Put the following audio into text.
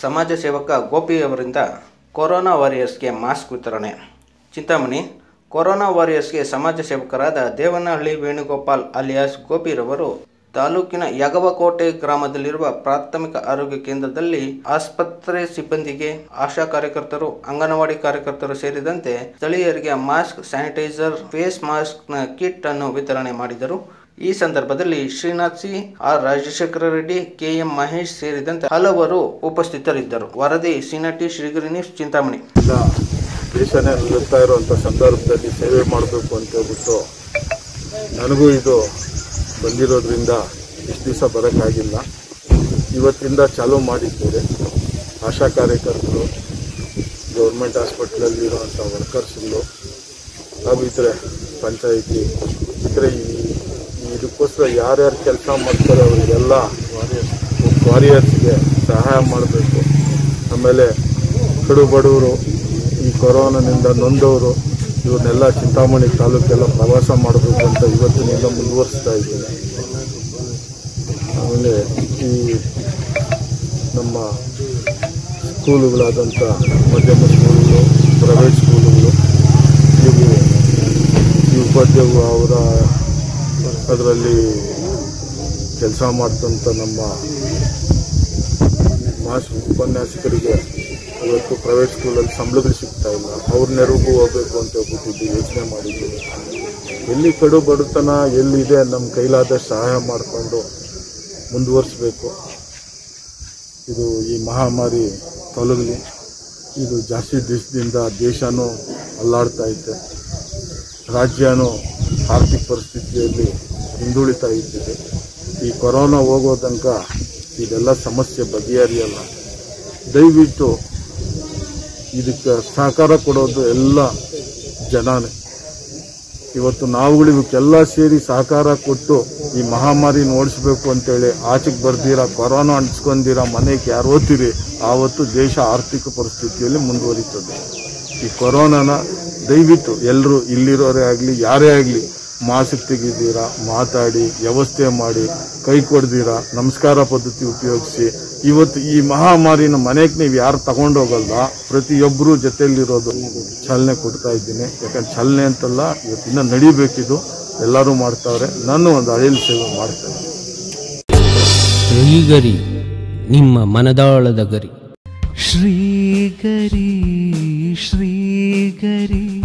ಸಮಾಜ ಸೇವಕ ಗೋಪಿಯವರಿಂದ corona ವಾರಿಯರ್ಸ್ಗೆ mask ವಿತರಣೆ ಚಿಂತಾಮಣಿ ಕೊರೋನಾ ವಾರಿಯರ್ಸ್ಗೆ ಸಮಾಜ ಸೇವಕರಾದ ದೇವನಹಳ್ಳಿ ವೇಣುಗೋಪಾಲ್ ಅಲಿಯಾಸ್ ಗೋಪಿರವರು ತಾಲೂಕಿನ ಯಗವಕೋಟೆ ಗ್ರಾಮದಲ್ಲಿರುವ ಪ್ರಾಥಮಿಕ ಆರೋಗ್ಯ ಕೇಂದ್ರದಲ್ಲಿ ಆಸ್ಪತ್ರೆ ಸಿಬ್ಬಂದಿಗೆ ಆಶಾ ಕಾರ್ಯಕರ್ತರು ಅಂಗನವಾಡಿ ಕಾರ್ಯಕರ್ತರು ಸೇರಿದಂತೆ ಸ್ಥಳೀಯರಿಗೆ ಮಾಸ್ಕ್ ಸ್ಯಾನಿಟೈಸರ್ ಫೇಸ್ ಮಾಸ್ಕ್ ನ ಕಿಟ್ ಅನ್ನು ವಿತರಣೆ ಮಾಡಿದರು ಈ ಸಂದರ್ಭದಲ್ಲಿ Srinath C R Rajashekara Reddy KM Mahesh ಸೇರಿದಂತೆ ಹಲವರು ಉಪಸ್ಥಿತರಿದ್ದರು ವರದಿ ಸಿನಟಿ ಶ್ರೀಗಿರಿ ನ್ಯೂಸ್ ಚಿಂತಾಮಣಿ ಈಗ ದೇಶನೇ ನಿಲ್ಲುತ್ತಾ ಇರುವಂಥ ಸಂದರ್ಭದಲ್ಲಿ ಸೇವೆ ಮಾಡಬೇಕು ಅಂತ ಹೇಳ್ಬಿಟ್ಟು ನನಗೂ ಇದು ಬಂದಿರೋದ್ರಿಂದ ಇಷ್ಟು ದಿವಸ ಬರೋಕ್ಕಾಗಿಲ್ಲ ಇವತ್ತಿಂದ ಚಾಲೂ ಮಾಡಿದ್ದೇವೆ ಆಶಾ ಕಾರ್ಯಕರ್ತರು ಗೌರ್ಮೆಂಟ್ ಹಾಸ್ಪಿಟ್ಲಲ್ಲಿರುವಂಥ ವರ್ಕರ್ಸ್ಗಳು ಹಾಗೂ ಇತರೆ ಪಂಚಾಯಿತಿ ಇತರೆ ಈ ಈ ಇದಕ್ಕೋಸ್ಕರ ಯಾರ್ಯಾರು ಕೆಲಸ ಮಾಡ್ತಾರೆ ಅವರಿಗೆಲ್ಲ ವಾರಿಯರ್ಸ್ಗೆ ಸಹಾಯ ಮಾಡಬೇಕು ಆಮೇಲೆ ಕಡು ಬಡವರು ಈ ಕೊರೋನಾನಿಂದ ನೊಂದವರು ಇವ್ರನ್ನೆಲ್ಲ ಚಿಂತಾಮಣಿ ತಾಲೂಕೆಲ್ಲ ಪ್ರವಾಸ ಮಾಡಬೇಕು ಅಂತ ಇವತ್ತಿನಿಂದ ಮುಂದುವರಿಸ್ತಾ ಇದ್ದೀನಿ ಆಮೇಲೆ ಈ ನಮ್ಮ ಸ್ಕೂಲುಗಳಾದಂಥ ಮಧ್ಯಮ ಸ್ಕೂಲುಗಳು ಪ್ರೈವೇಟ್ ಸ್ಕೂಲುಗಳು ಇವು ಈ ಉಪಾಧ್ಯಾಯರು ಅವರ ಅದರಲ್ಲಿ ಕೆಲಸ ಮಾಡ್ತಂಥ ನಮ್ಮ ಮಾಸ್ ಉಪನ್ಯಾಸಕರಿಗೆ ಇವತ್ತು ಪ್ರೈವೇಟ್ ಸ್ಕೂಲಲ್ಲಿ ಸಂಬಳಗಳು ಸಿಗ್ತಾ ಇಲ್ಲ ಅವ್ರ ನೆರವಿಗೂ ಹೋಗ್ಬೇಕು ಅಂತ ಹೇಳ್ಬಿಟ್ಟಿದ್ದು ಯೋಚನೆ ಮಾಡಿದ್ದೀವಿ ಎಲ್ಲಿ ಕಡು ಬಡತನ ಎಲ್ಲಿದೆ ನಮ್ಮ ಕೈಲಾದಷ್ಟು ಸಹಾಯ ಮಾಡಿಕೊಂಡು ಮುಂದುವರಿಸ್ಬೇಕು ಇದು ಈ ಮಹಾಮಾರಿ ತೊಲಗಲಿ ಇದು ಜಾಸ್ತಿ ದಿವಸದಿಂದ ದೇಶನೂ ಅಲ್ಲಾಡ್ತಾ ಐತೆ ರಾಜ್ಯನೂ ಆರ್ಥಿಕ ಪರಿಸ್ಥಿತಿಯಲ್ಲಿ ಹಿಂದುಳಿತಾ ಇದ್ದಿದೆ ಈ ಕೊರೋನಾ ಹೋಗೋ ತನಕ ಇದೆಲ್ಲ ಸಮಸ್ಯೆ ಬಗೆಹರಿಯಲ್ಲ ದಯವಿಟ್ಟು ಇದಕ್ಕೆ ಸಹಕಾರ ಕೊಡೋದು ಎಲ್ಲ ಜನನೇ ಇವತ್ತು ನಾವುಗಳು ಇವಕ್ಕೆಲ್ಲ ಸೇರಿ ಸಹಕಾರ ಕೊಟ್ಟು ಈ ಮಹಾಮಾರಿ ಓಡಿಸ್ಬೇಕು ಅಂತೇಳಿ ಆಚೆಗೆ ಬರ್ದಿರ ಕೊರೋನಾ ಅಂಟಿಸ್ಕೊಂಡಿರ ಮನೆಗೆ ಯಾರು ಓದ್ತೀರಿ ಆವತ್ತು ದೇಶ ಆರ್ಥಿಕ ಪರಿಸ್ಥಿತಿಯಲ್ಲಿ ಮುಂದುವರಿತದೆ ಈ ಕೊರೋನಾನ ದಯವಿಟ್ಟು ಎಲ್ಲರೂ ಇಲ್ಲಿರೋರೇ ಆಗಲಿ ಯಾರೇ ಆಗಲಿ ಮಾಸ್ಕ್ ತೆಗಿದ್ದೀರಾ ಮಾತಾಡಿ ವ್ಯವಸ್ಥೆ ಮಾಡಿ ಕೈ ಕೊಡ್ದಿರಾ ನಮಸ್ಕಾರ ಪದ್ಧತಿ ಉಪಯೋಗಿಸಿ ಇವತ್ತು ಈ ಮಹಾಮಾರಿನ ಮನೆಗೆ ನೀವು ಯಾರು ತಗೊಂಡೋಗಲ್ಲ ಪ್ರತಿಯೊಬ್ಬರು ಜೊತೆಯಲ್ಲಿರೋದು ಚಾಲನೆ ಕೊಡ್ತಾ ಇದ್ದೀನಿ ಯಾಕಂದ್ರೆ ಚಾಲನೆ ಅಂತಲ್ಲ ಇವತ್ತಿನ ನಡಿಬೇಕಿದು ಎಲ್ಲರೂ ಮಾಡ್ತಾವ್ರೆ ನಾನು ಒಂದು ಹಳ್ಳಿಲಿ ಸೇವೆ ಮಾಡ್ತೇನೆ ಶ್ರೀಗರಿ ನಿಮ್ಮ ಮನದಾಳದ ಗರಿ ಶ್ರೀಗರಿ ಶ್ರೀಗರಿ